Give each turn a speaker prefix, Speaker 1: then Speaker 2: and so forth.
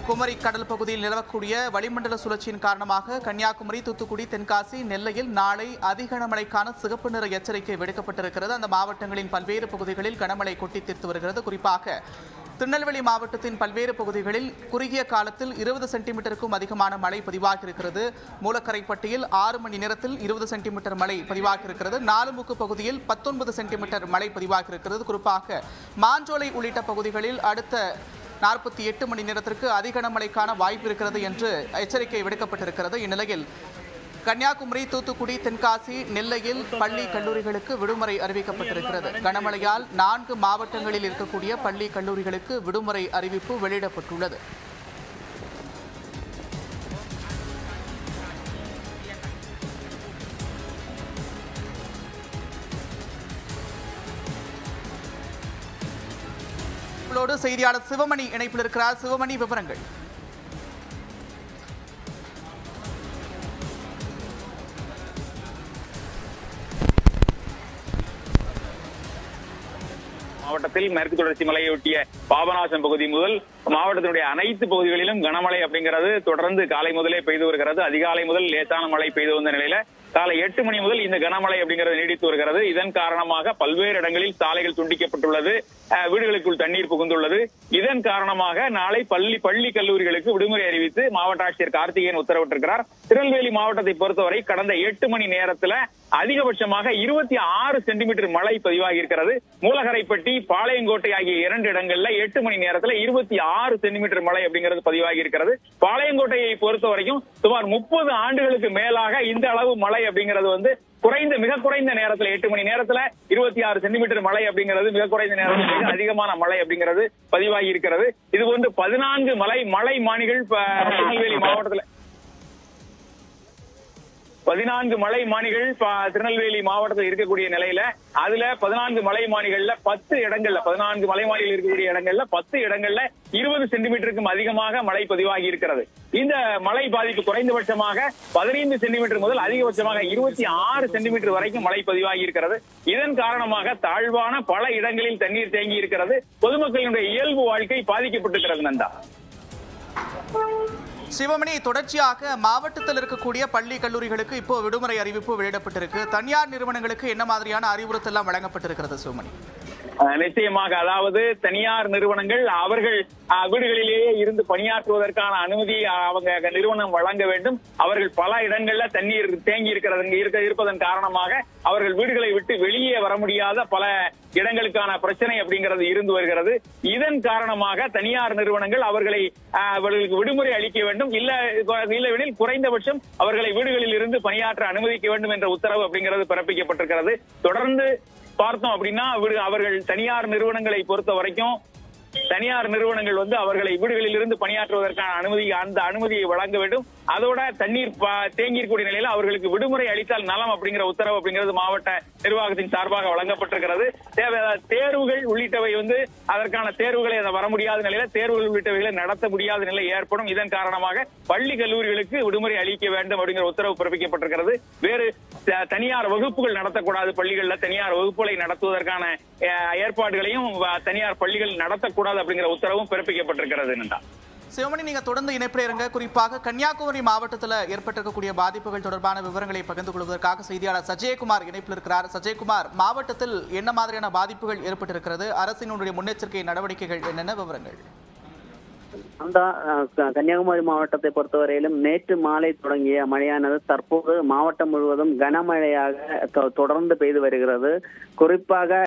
Speaker 1: குமரி கடல் பகுதியில் நிலவக்கூடிய வளிமண்டல சுழற்சியின் காரணமாக கன்னியாகுமரி தூத்துக்குடி தென்காசி நெல்லையில் நாளை அதிக கனமழைக்கான சிகப்பு நிற எச்சரிக்கை விடுக்கப்பட்டிருக்கிறது அந்த மாவட்டங்களின் பல்வேறு பகுதிகளில் கனமழை கொட்டி தீர்த்து வருகிறது குறிப்பாக திருநெல்வேலி மாவட்டத்தின் பல்வேறு பகுதிகளில் குறுகிய காலத்தில் இருபது சென்டிமீட்டருக்கும் அதிகமான மழை பதிவாகியிருக்கிறது மூலக்கரைப்பட்டியில் ஆறு மணி நேரத்தில் இருபது சென்டிமீட்டர் மழை பதிவாகியிருக்கிறது நாலுமுக்கு பகுதியில் பத்தொன்பது சென்டிமீட்டர் மழை பதிவாகியிருக்கிறது குறிப்பாக மாஞ்சோலை உள்ளிட்ட பகுதிகளில் அடுத்த நாற்பத்தி எட்டு மணி நேரத்திற்கு அதிக கனமழைக்கான வாய்ப்பு இருக்கிறது என்று எச்சரிக்கை விடுக்கப்பட்டிருக்கிறது இந்நிலையில் கன்னியாகுமரி தூத்துக்குடி தென்காசி நெல்லையில் பள்ளி கல்லூரிகளுக்கு விடுமுறை அறிவிக்கப்பட்டிருக்கிறது கனமழையால் நான்கு மாவட்டங்களில் இருக்கக்கூடிய பள்ளி கல்லூரிகளுக்கு விடுமுறை அறிவிப்பு வெளியிடப்பட்டுள்ளது உங்களோடு செய்தியாளர் சிவமணி இணைப்பில் இருக்கிறார் சிவமணி விவரங்கள்
Speaker 2: மாவட்டத்தில் மேற்கு தொடர்ச்சி மலையொட்டிய பாபநாசம் பகுதி முதல் மாவட்டத்தினுடைய அனைத்து பகுதிகளிலும் கனமழை அப்படிங்கிறது தொடர்ந்து காலை முதலே பெய்து வருகிறது அதிகாலை முதல் லேசான மழை பெய்து வந்த நிலையில காலை எட்டு மணி முதல் இந்த கனமழை அப்படிங்கிறது நீடித்து வருகிறது இதன் காரணமாக பல்வேறு இடங்களில் சாலைகள் துண்டிக்கப்பட்டுள்ளது அஹ், வீடுகளுக்குள் தண்ணீர் புகுந்துள்ளது இதன் காரணமாக நாளை பள்ளி பள்ளி கல்லூரிகளுக்கு விடுமுறை அறிவித்து மாவட்ட ஆட்சியர் கார்த்திகேயன் உத்தரவிட்டிருக்கிறார் திருநெல்வேலி மாவட்டத்தை பொறுத்தவரை கடந்த எட்டு மணி நேரத்துல அதிகபட்சமாக இருபத்தி ஆறு சென்டிமீட்டர் மழை பதிவாகி இருக்கிறது மூலகரைப்பட்டி பாளையங்கோட்டை ஆகிய இரண்டு இடங்கள்ல எட்டு மணி நேரத்துல இருபத்தி ஆறு சென்டிமீட்டர் மழை அப்படிங்கிறது பதிவாகி இருக்கிறது பாளையங்கோட்டையை பொறுத்த வரைக்கும் சுமார் முப்பது ஆண்டுகளுக்கு மேலாக இந்த அளவு மழை அப்படிங்கிறது வந்து குறைந்த மிக குறைந்த நேரத்துல எட்டு மணி நேரத்துல இருபத்தி ஆறு சென்டிமீட்டர் மழை அப்படிங்கிறது மிக குறைந்த நேரத்தில் மிக அதிகமான மழை அப்படிங்கிறது பதிவாகி இருக்கிறது இது வந்து பதினான்கு மலை மலை மானிகள் ப- திருநெல்வேலி மாவட்டத்துல பதினான்கு மலை மானிகள் ப- திருநெல்வேலி மாவட்டத்தில் இருக்கக்கூடிய நிலையில அதுல பதினான்கு மலை மானிகள்ல பத்து இடங்கள்ல பதினான்கு மலை மானிகள் இருக்கக்கூடிய இடங்கள்ல பத்து இடங்கள்ல இருபது சென்டிமீட்டருக்கும் அதிகமாக மழை பதிவாகி இருக்கிறது இந்த மழை பாதிப்பு குறைந்தபட்சமாக பதினைந்து சென்டிமீட்டர் முதல் அதிகபட்சமாக இருபத்தி ஆறு சென்டிமீட்டர் வரைக்கும் மழை பதிவாகி இருக்கிறது இதன் காரணமாக தாழ்வான பல இடங்களில் தண்ணீர் தேங்கி இருக்கிறது பொதுமக்களினுடைய இயல்பு வாழ்க்கை பாதிக்கப்பட்டிருக்கிறது நந்தா
Speaker 1: சிவமணி தொடர்ச்சியாக மாவட்டத்தில் இருக்கக்கூடிய பள்ளி கல்லூரிகளுக்கு இப்போ விடுமுறை அறிவிப்பு வெளியிடப்பட்டிருக்கு தனியார் நிறுவனங்களுக்கு என்ன மாதிரியான அறிவுறுத்தல் எல்லாம் வழங்கப்பட்டிருக்கிறது சிவமணி
Speaker 2: அஹ் நிச்சயமாக அதாவது தனியார் நிறுவனங்கள் அவர்கள் அஹ், வீடுகளிலேயே இருந்து பணியாற்றுவதற்கான அனுமதி அஹ், அவங்க நிறுவனம் வழங்க வேண்டும் அவர்கள் பல இடங்கள்ல தண்ணீர் தேங்கி இருக்கிறது இருக்க இருப்பதன் காரணமாக அவர்கள் வீடுகளை விட்டு வெளியே வர முடியாத பல இடங்களுக்கான பிரச்சனை அப்படிங்கிறது இருந்து வருகிறது இதன் காரணமாக தனியார் நிறுவனங்கள் அவர்களை அஹ், அவர்களுக்கு விடுமுறை அளிக்க வேண்டும் இல்ல இல்லவெனில் குறைந்தபட்சம் அவர்களை வீடுகளில் இருந்து பணியாற்ற அனுமதிக்க வேண்டும் என்ற உத்தரவு அப்படிங்கிறது பிறப்பிக்கப்பட்டிருக்கிறது தொடர்ந்து பார்த்தோம் அப்படின்னா விடு- அவர்கள் தனியார் நிறுவனங்களை பொறுத்த வரைக்கும் தனியார் நிறுவனங்கள் வந்து அவர்களை வீடுகளில் இருந்து பணியாற்றுவதற்கான அனுமதி அந்த அனுமதியை வழங்க வேண்டும் அதோட தண்ணீர் ப- தேங்கி இருக்கக்கூடிய நிலையில அவர்களுக்கு விடுமுறை அளித்தால் நலம் அப்படிங்கிற உத்தரவு அப்படிங்கிறது மாவட்ட நிர்வாகத்தின் சார்பாக வழங்கப்பட்டிருக்கிறது தேவை தேர்வுகள் உள்ளிட்டவை வந்து அதற்கான தேர்வுகளை அதை வர முடியாத நிலையில தேர்வுகள் உள்ளிட்டவைகளை நடத்த முடியாத நிலை ஏற்படும் இதன் காரணமாக பள்ளி கல்லூரிகளுக்கு விடுமுறை அளிக்க வேண்டும் அப்படிங்கிற உத்தரவு பிறப்பிக்கப்பட்டிருக்கிறது வேறு த- தனியார் வகுப்புகள் நடத்தக்கூடாது பள்ளிகள்ல தனியார் வகுப்புகளை நடத்துவதற்கான அஹ், ஏற்பாடுகளையும் வ- தனியார் பள்ளிகள் நடத்தக்கூடாது அப்படிங்கிற உத்தரவும் பிறப்பிக்கப்பட்டிருக்கிறது நந்தா
Speaker 1: சிவமணி நீங்க தொடர்ந்து இணைப்பில் இருங்க குறிப்பாக கன்னியாகுமரி மாவட்டத்தில் ஏற்பட்டிருக்கக்கூடிய பாதிப்புகள் தொடர்பான விவரங்களை பகிர்ந்து கொள்வதற்காக செய்தியாளர் சஜயகுமார் இணைப்பில் இருக்கிறார் சஜயகுமார் மாவட்டத்தில் என்ன மாதிரியான பாதிப்புகள் ஏற்பட்டிருக்கிறது அரசினுடைய முன்னெச்சரிக்கை நடவடிக்கைகள் என்னென்ன விவரங்கள்
Speaker 3: அந்த அஹ், க- கன்னியாகுமரி மாவட்டத்தை பொறுத்தவரையிலும் நேற்று மாலை தொடங்கிய மழையானது தற்போது மாவட்டம் முழுவதும் கனமழையாக தொ- தொடர்ந்து பெய்து வருகிறது குறிப்பாக